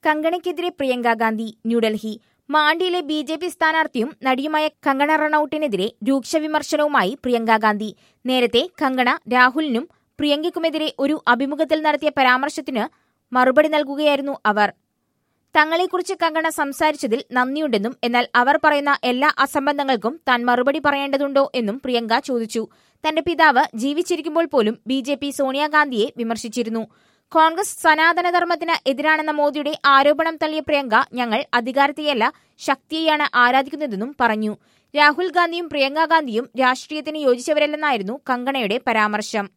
കങ്കണയ്ക്കെതിരെ പ്രിയങ്ക ഗാന്ധി ന്യൂഡൽഹി മാണ്ഡിയിലെ B J P സ്ഥാനാർത്ഥിയും നടിയുമായ കങ്കണ റണൌട്ടിനെതിരെ രൂക്ഷ വിമർശനവുമായി പ്രിയങ്ക ഗാന്ധി നേരത്തെ കങ്കണ രാഹുലിനും പ്രിയങ്കയ്ക്കുമെതിരെ ഒരു അഭിമുഖത്തിൽ നടത്തിയ പരാമർശത്തിന് മറുപടി നൽകുകയായിരുന്നു അവർ തങ്ങളെക്കുറിച്ച് കങ്കണ സംസാരിച്ചതിൽ നന്ദിയുണ്ടെന്നും എന്നാൽ അവർ പറയുന്ന എല്ലാ അസംബന്ധങ്ങൾക്കും താൻ മറുപടി പറയേണ്ടതുണ്ടോ എന്നും പ്രിയങ്ക ചോദിച്ചു തന്റെ പിതാവ് ജീവിച്ചിരിക്കുമ്പോൾ പോലും ബി ജെ പി സോണിയാഗാന്ധിയെ വിമർശിച്ചിരുന്നു കോൺഗ്രസ് സനാതനധർമ്മത്തിന് എതിരാണെന്ന മോദിയുടെ ആരോപണം തള്ളിയ പ്രിയങ്ക ഞങ്ങൾ അധികാരത്തെയല്ല ശക്തിയെയാണ് ആരാധിക്കുന്നതെന്നും പറഞ്ഞു രാഹുൽ ഗാന്ധിയും പ്രിയങ്ക ഗാന്ധിയും രാഷ്ട്രീയത്തിന് യോജിച്ചവരല്ലെന്നായിരുന്നു കങ്കണയുടെ പരാമർശം